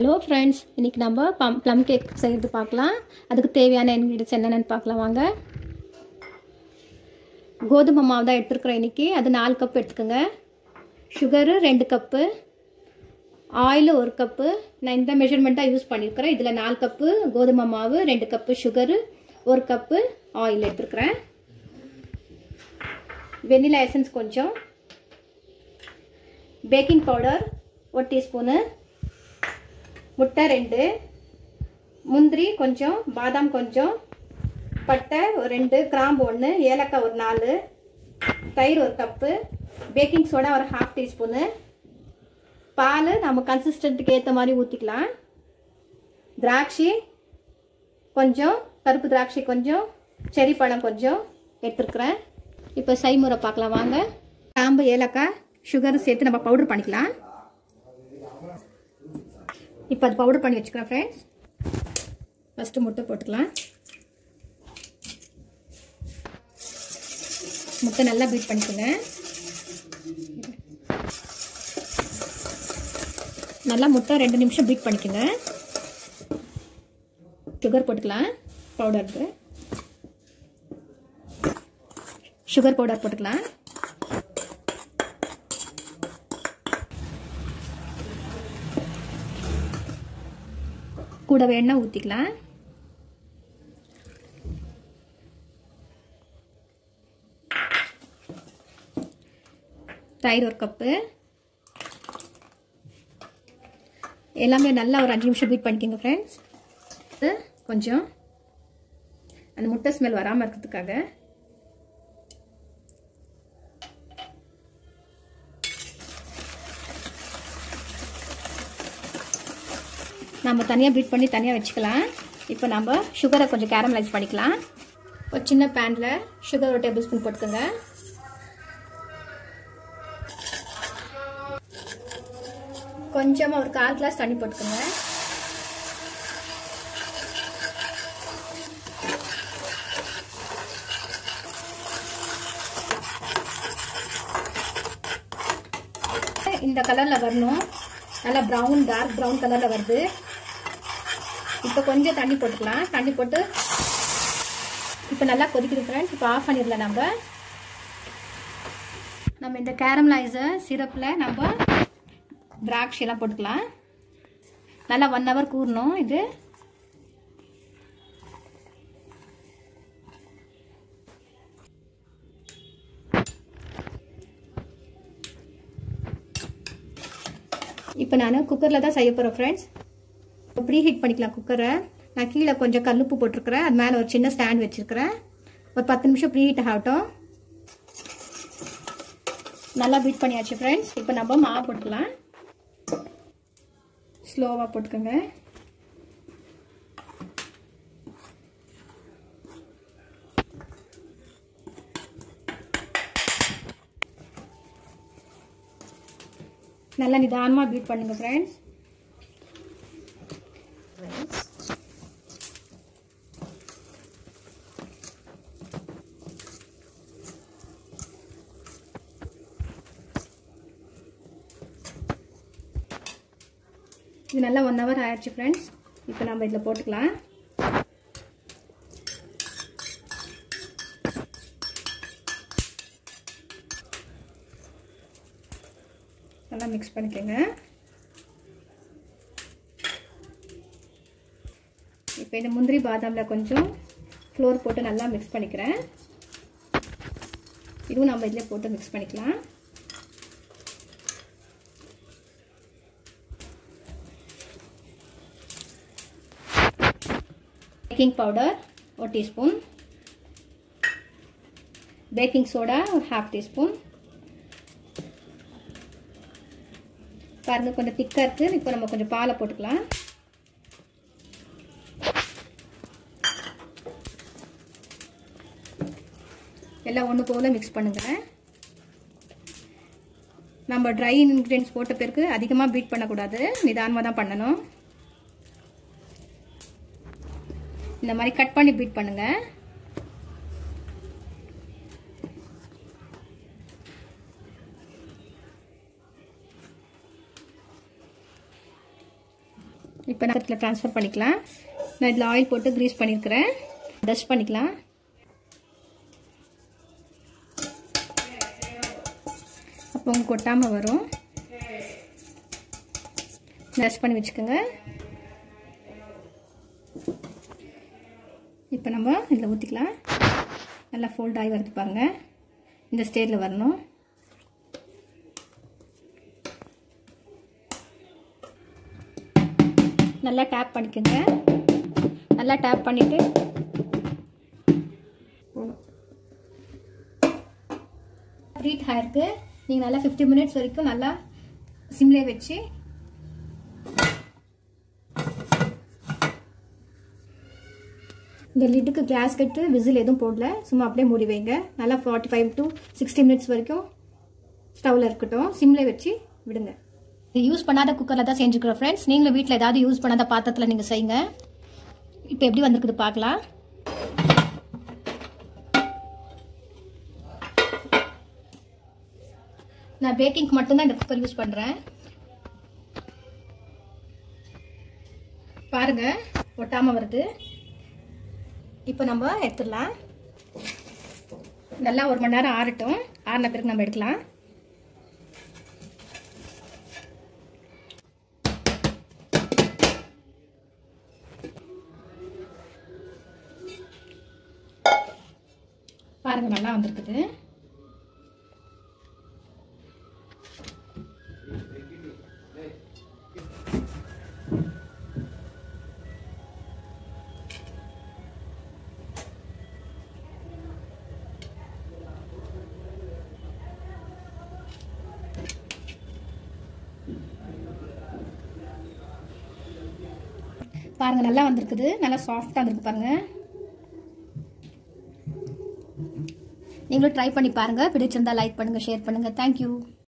hello friends இன்றைக்கி நம்ம பம் ப்ளம் கேக் செய்கிறது பார்க்கலாம் அதுக்கு தேவையான இன்க்ரீடியன்ஸ் என்னென்னு பார்க்கலாம் வாங்க கோதுமை மாவு தான் எடுத்துருக்குறேன் இன்றைக்கி அது நாலு கப் எடுத்துக்கோங்க சுகரு ரெண்டு கப்பு ஆயில் ஒரு கப்பு நான் இந்த மெஷர்மெண்ட்டாக யூஸ் பண்ணியிருக்கிறேன் இதில் நாலு கப்பு கோதுமை மாவு ரெண்டு கப்பு சுகரு ஒரு கப்பு ஆயில் எடுத்துருக்குறேன் வெனிலா எசன்ஸ் கொஞ்சம் பேக்கிங் பவுடர் ஒரு டீஸ்பூனு முட்டை ரெண்டு முந்திரி கொஞ்சம் பாதாம் கொஞ்சம் பட்டை ஒரு ரெண்டு கிராம்பு ஒன்று ஏலக்காய் ஒரு நாலு தயிர் ஒரு கப்பு பேக்கிங் சோடா ஒரு ஹாஃப் டீஸ்பூனு பால் நம்ம கன்சிஸ்டன்ட்டுக்கு ஏற்ற மாதிரி ஊற்றிக்கலாம் திராட்சை கொஞ்சம் கருப்பு திராட்சை கொஞ்சம் செரி பழம் கொஞ்சம் எடுத்துருக்குறேன் இப்போ செய்முறை பார்க்கலாம் வாங்க கிராம்பு ஏலக்காய் சுகர் சேர்த்து நம்ம பவுடர் பண்ணிக்கலாம் இப்போ அது பவுடர் பண்ணி வச்சுக்கிறேன் ஃப்ரெண்ட்ஸ் ஃபஸ்ட்டு முட்டை போட்டுக்கலாம் முட்டை நல்லா பீட் பண்ணிக்கோங்க நல்லா முட்டை ரெண்டு நிமிஷம் பீட் பண்ணிக்கோங்க சுகர் போட்டுக்கலாம் பவுடருக்கு சுகர் பவுடர் போட்டுக்கலாம் கூடவே எண்ணெய் ஊற்றிக்கலாம் தயிர் ஒரு கப்பு எல்லாமே நல்லா ஒரு அஞ்சு நிமிஷம் பீட் பண்ணிக்கோங்க ஃப்ரெண்ட்ஸ் கொஞ்சம் அந்த முட்டை ஸ்மெல் வராமல் இருக்கிறதுக்காக நம்ம தனியாக பீட் பண்ணி தனியாக வச்சுக்கலாம் இப்போ நம்ம சுகரை கொஞ்சம் கேரமலைஸ் பண்ணிக்கலாம் ஒரு சின்ன பேனில் சுகர் ஒரு டேபிள் ஸ்பூன் போட்டுக்கோங்க கொஞ்சமாக ஒரு கால் கிளாஸ் தண்ணி போட்டுக்கோங்க இந்த கலரில் வரணும் நல்லா ப்ரௌன் டார்க் ப்ரௌன் கலரில் வருது இப்போ கொஞ்சம் தண்ணி போட்டுக்கலாம் தண்ணி போட்டு இப்போ நல்லா கொதிக்குது ஃப்ரெண்ட்ஸ் இப்போ ஆஃப் பண்ணிடலாம் நம்ம நம்ம இந்த கேரமலைசர் சிரப்பில் நம்ம திராட்சையெல்லாம் போட்டுக்கலாம் நல்லா ஒன் ஹவர் கூறணும் இது இப்போ நான் குக்கரில் தான் செய்ய போகிறேன் ஃப்ரெண்ட்ஸ் ப்ரீ ஹீட் பண்ணிக்கலாம் குக்கரை நான் கீழே கொஞ்சம் கல்லுப்பு போட்டிருக்கிறேன் அது மேலே ஒரு சின்ன ஸ்டாண்ட் வச்சுருக்கிறேன் ஒரு பத்து நிமிஷம் ப்ரீ ஹீட் ஆகட்டும் நல்லா பீட் பண்ணியாச்சு ஃப்ரெண்ட்ஸ் இப்போ நம்ம மாவு போட்டுக்கலாம் ஸ்லோவாக போட்டுக்கோங்க நல்லா நிதானமாக பீட் பண்ணுங்கள் ஃப்ரெண்ட்ஸ் இது நல்லா ஒன் ஹவர் ஆயிடுச்சு ஃப்ரெண்ட்ஸ் இப்போ நம்ம இதில் போட்டுக்கலாம் நல்லா மிக்ஸ் பண்ணிக்கோங்க இப்போ இந்த முந்திரி பாதாமில் கொஞ்சம் ஃப்ளோர் போட்டு நல்லா மிக்ஸ் பண்ணிக்கிறேன் இதுவும் நம்ம இதில் போட்டு மிக்ஸ் பண்ணிக்கலாம் பேக்கிங் பவுடர் ஒரு டீஸ்பூன் பேக்கிங் சோடா ஒரு ஹாஃப் டீஸ்பூன் பாருங்க கொஞ்சம் திக்காக இருக்குது இப்போ நம்ம கொஞ்சம் பாலை போட்டுக்கலாம் எல்லாம் ஒன்று போல மிக்ஸ் பண்ணுங்கள் நம்ம ட்ரை இன்க்ரீடியன்ஸ் போட்ட பிறகு அதிகமாக பீட் பண்ணக்கூடாது நிதானமாக தான் பண்ணணும் இந்த மாதிரி கட் பண்ணி பீட் பண்ணுங்க இப்போ நான் இதில் ட்ரான்ஸ்ஃபர் பண்ணிக்கலாம் நான் இதில் ஆயில் போட்டு க்ரீஸ் பண்ணியிருக்கிறேன் டஸ்ட் பண்ணிக்கலாம் அப்போ உங்களுக்கு கொட்டாமல் வரும் டஸ்ட் பண்ணி வச்சுக்கோங்க இப்போ நம்ம இதில் ஊற்றிக்கலாம் நல்லா ஃபோல்ட் ஆகி வருது பாருங்க இந்த ஸ்டேஜில் வரணும் நல்லா டேப் பண்ணிக்கோங்க நல்லா டேப் பண்ணிவிட்டு ப்ரீட் ஹேருக்கு நீங்கள் நல்லா ஃபிஃப்டி மினிட்ஸ் வரைக்கும் நல்லா சிம்லே வச்சு இந்த லிட்டுக்கு கிளாஸ் கட்டு விசில் எதுவும் போடல சும்மா அப்படியே மூடி வைங்க நல்லா forty five to sixty minutes வரைக்கும் ஸ்டவ்வில் இருக்கட்டும் சிம்லே வச்சு விடுங்க இது யூஸ் பண்ணாத குக்கரில் தான் செஞ்சுக்கிறோம் ஃப்ரெண்ட்ஸ் நீங்களும் வீட்டில் ஏதாவது யூஸ் பண்ணாத பாத்திரத்தில் நீங்கள் செய்யுங்க இப்போ எப்படி வந்திருக்குது பார்க்கலாம் நான் பேக்கிங்க்கு மட்டும்தான் இந்த குக்கர் யூஸ் பண்ணுறேன் பாருங்க ஒட்டாமல் வருது இப்போ நம்ம எடுத்துடலாம் நல்லா ஒரு மணி நேரம் ஆறட்டும் ஆறின பிறகு நம்ம எடுக்கலாம் பாருங்க நல்லா வந்திருக்குது பாருங்க நல்லா வந்திருக்குது நல்லா சாஃப்டாக வந்திருக்கு பாருங்க நீங்களும் ட்ரை பண்ணி பாருங்க பிடிச்சிருந்தா லைக் பண்ணுங்க ஷேர் பண்ணுங்க தேங்க்யூ